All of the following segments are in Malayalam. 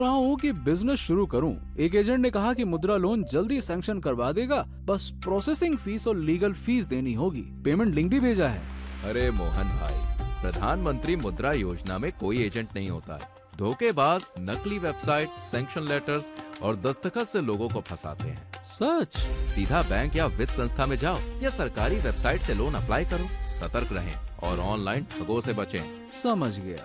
रहा हूँ कि बिजनेस शुरू करूँ एक एजेंट ने कहा कि मुद्रा लोन जल्दी सैंक्शन करवा देगा बस प्रोसेसिंग फीस और लीगल फीस देनी होगी पेमेंट लिंक भी भेजा है अरे मोहन भाई प्रधानमंत्री मुद्रा योजना में कोई एजेंट नहीं होता है धोखेबाज नकली वेबसाइट सैंक्शन लेटर्स और दस्तखत से लोगों को फंसाते हैं सच सीधा बैंक या वित्त संस्था में जाओ या सरकारी वेबसाइट से लोन अप्लाई करो सतर्क रहें और ऑनलाइन ठगों से बचें समझ गया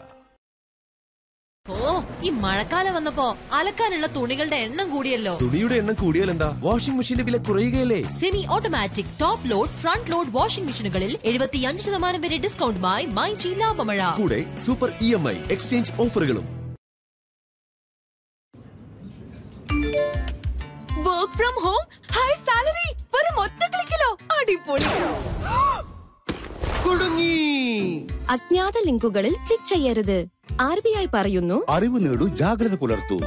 ഓ ഈ മഴക്കാലം വന്നപ്പോ അലക്കാനുള്ള തുണികളുടെ എണ്ണം കൂടിയല്ലോ തുണിയുടെ എണ്ണം കൂടിയാൽ എന്താ വാഷിംഗ് മെഷീന്റെ വില കുറയുകയല്ലേ semi automatic top load front load washing മെഷീനുകളിൽ എഴുപത്തിയഞ്ച് ശതമാനം വരെ ഡിസ്കൗണ്ടുമായി മൈ ജി ലാഭമഴ കൂടെ super E M I exchange ഓഫറുകളും work from home high salary വെറും ഒറ്റ ക്ലിക്കിലോ അടിപൊളി കുടുങ്ങി അജ്ഞാത ലിങ്കുകളിൽ ക്ലിക്ക് ചെയ്യരുത് ആർ ബി ഐ പറയുന്നു അറിവ് നേടൂ ജാഗ്രത പുലർത്തൂ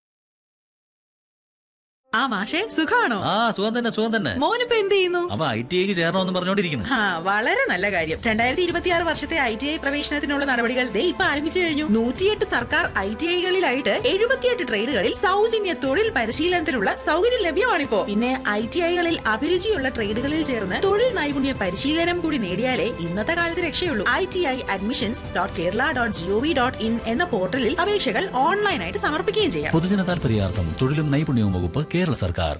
ആ മാഷെ സുഖാണോ ആ സുഖം തന്നെ സുഖം തന്നെ മോനിപ്പോ എന്ത് ചെയ്യുന്നു അവ ഐ ടി ഐക്ക് ചേരണമെന്ന് പറഞ്ഞോണ്ടിരിക്കുന്നു ആ വളരെ നല്ല കാര്യം രണ്ടായിരത്തി ഇരുപത്തിയാറ് വർഷത്തെ ഐ ടി ഐ പ്രവേശനത്തിനുള്ള നടപടികൾ ദേ ഇപ്പൊ ആരംഭിച്ചു കഴിഞ്ഞു നൂറ്റിയെട്ട് സർക്കാർ ഐ ടി ഐകളിലായിട്ട് എഴുപത്തിയെട്ട് ട്രേഡുകളിൽ സൗജന്യ തൊഴിൽ പരിശീലനത്തിനുള്ള സൗകര്യം ലഭ്യമാണിപ്പോ പിന്നെ ഐ ടി ഐകളിൽ അഭിരുചിയുള്ള ട്രേഡുകളിൽ ചേർന്ന് തൊഴിൽ നൈപുണ്യ പരിശീലനം കൂടി നേടിയാലേ ഇന്നത്തെ കാലത്ത് രക്ഷയുള്ളൂ I T I admissions dot Kerala dot GOV dot in എന്ന പോർട്ടലിൽ അപേക്ഷകൾ ഓൺലൈനായിട്ട് സമർപ്പിക്കുകയും ചെയ്യാം പൊതുജന താൽപര്യാർത്ഥം തൊഴിലും നൈപുണ്യവും വകുപ്പ് കേരള സർക്കാർ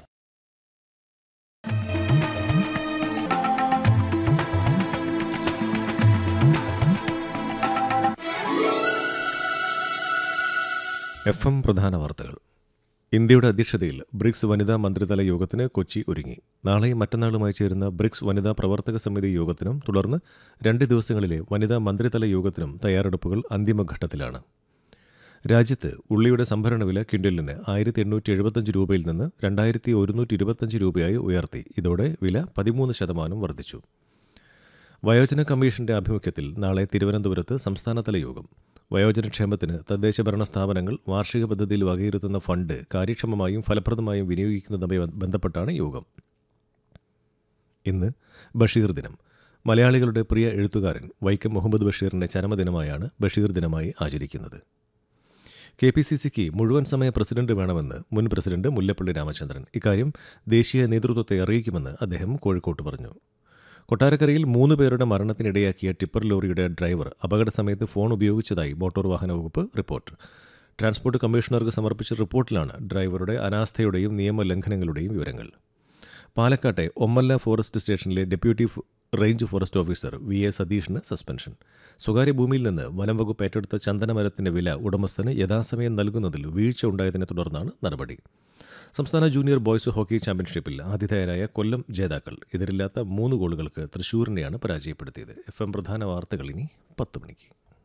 എഫ് എം പ്രധാന വാർത്തകൾ ഇന്ത്യയുടെ അധ്യക്ഷതയിൽ ബ്രിക്സ് വനിതാ മന്ത്രിതല യോഗത്തിന് കൊച്ചി ഒരുങ്ങി നാളെയും മറ്റന്നാളുമായി ചേരുന്ന ബ്രിക്സ് വനിതാ പ്രവർത്തക സമിതി യോഗത്തിനും തുടർന്ന് രണ്ട് ദിവസങ്ങളിലെ വനിതാ മന്ത്രിതല യോഗത്തിനും തയ്യാറെടുപ്പുകൾ അന്തിമഘട്ടത്തിലാണ് രാജ്യത്ത് ഉള്ളിയുടെ സംഭരണ വില ക്വിൻ്റലിന് ആയിരത്തി എണ്ണൂറ്റി എഴുപത്തഞ്ച് രൂപയിൽ നിന്ന് രണ്ടായിരത്തി ഒരുന്നൂറ്റി ഇരുപത്തഞ്ച് രൂപയായി ഉയർത്തി ഇതോടെ വില പതിമൂന്ന് ശതമാനം വർദ്ധിച്ചു വയോജന കമ്മീഷന്റെ ആഭിമുഖ്യത്തിൽ നാളെ തിരുവനന്തപുരത്ത് സംസ്ഥാനതല യോഗം വയോജനക്ഷേമത്തിന് തദ്ദേശഭരണ സ്ഥാപനങ്ങൾ വാർഷിക പദ്ധതിയിൽ വകയിരുത്തുന്ന ഫണ്ട് കാര്യക്ഷമമായും ഫലപ്രദമായും വിനിയോഗിക്കുന്നതുമായി ബന്ധപ്പെട്ടാണ് യോഗം ഇന്ന് ബഷീർ ദിനം മലയാളികളുടെ പ്രിയ എഴുത്തുകാരൻ വൈക്കം മുഹമ്മദ് ബഷീറിന്റെ ചരമദിനമായാണ് ബഷീർ ദിനമായി ആചരിക്കുന്നത് കെ പി സി സിക്ക് മുഴുവൻ സമയ പ്രസിഡന്റ് വേണമെന്ന് മുൻ പ്രസിഡന്റ് മുല്ലപ്പള്ളി രാമചന്ദ്രൻ ഇക്കാര്യം ദേശീയ നേതൃത്വത്തെ അറിയിക്കുമെന്ന് അദ്ദേഹം കോഴിക്കോട്ട് പറഞ്ഞു കൊട്ടാരക്കരയിൽ മൂന്ന് പേരുടെ മരണത്തിനിടയാക്കിയ ടിപ്പർ ലോറിയുടെ ഡ്രൈവർ അപകട സമയത്ത് ഫോൺ ഉപയോഗിച്ചതായി മോട്ടോർ വാഹന വകുപ്പ് റിപ്പോർട്ട് ട്രാൻസ്പോർട്ട് കമ്മീഷണർക്ക് സമർപ്പിച്ച റിപ്പോർട്ടിലാണ് ഡ്രൈവറുടെ അനാസ്ഥയുടെയും നിയമലംഘനങ്ങളുടെയും വിവരങ്ങൾ പാലക്കാട്ടെ ഒമ്മല്ല ഫോറസ്റ്റ് സ്റ്റേഷനിലെ deputy range forest officer V A സതീഷിന് സസ്പെൻഷൻ സ്വകാര്യ ഭൂമിയിൽ നിന്ന് വനം വകുപ്പ് ഏറ്റെടുത്ത ചന്ദനമരത്തിന്റെ വില ഉടമസ്ഥന് യഥാസമയം നൽകുന്നതിൽ വീഴ്ച ഉണ്ടായതിനെ തുടർന്നാണ് നടപടി സംസ്ഥാന ജൂനിയർ ബോയ്സ് ഹോക്കി ചാമ്പ്യൻഷിപ്പിൽ ആതിഥേയരായ കൊല്ലം ജേതാക്കൾ എതിരില്ലാത്ത മൂന്ന് ഗോളുകൾക്ക് തൃശൂരിനെയാണ് പരാജയപ്പെടുത്തിയത് എഫ് എം പ്രധാന വാർത്തകൾ ഇനി പത്ത് മണിക്ക്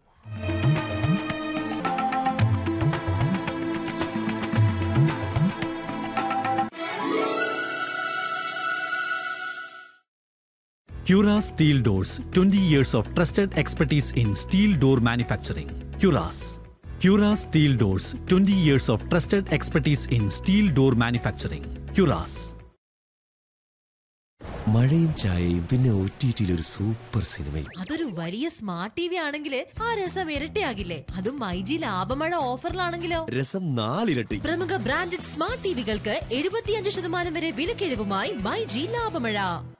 Cura Steel Doors 20 years of trusted expertise in steel door manufacturing. Curas. Cura Steel Doors 20 years of trusted expertise in steel door manufacturing. Curas. മഴയും ചായയും പിന്നെ ഒ ടി ടിയിൽ ഒരു സൂപ്പർ സിനിമയും അതൊരു വലിയ സ്മാർട്ട് ടി വി ആണെങ്കിൽ ആ രസം ഇരട്ടിയാകില്ലേ അതും മൈ ജി ലാഭമഴ ഓഫറിലാണെങ്കിലോ രസം നാലിരട്ടി പ്രമുഖ ബ്രാൻഡഡ് സ്മാർട്ട് ടിവികൾക്ക് എഴുപത്തിയഞ്ച് ശതമാനം വരെ വിലക്കിഴിവുമായി മൈ ജി ലാഭമഴ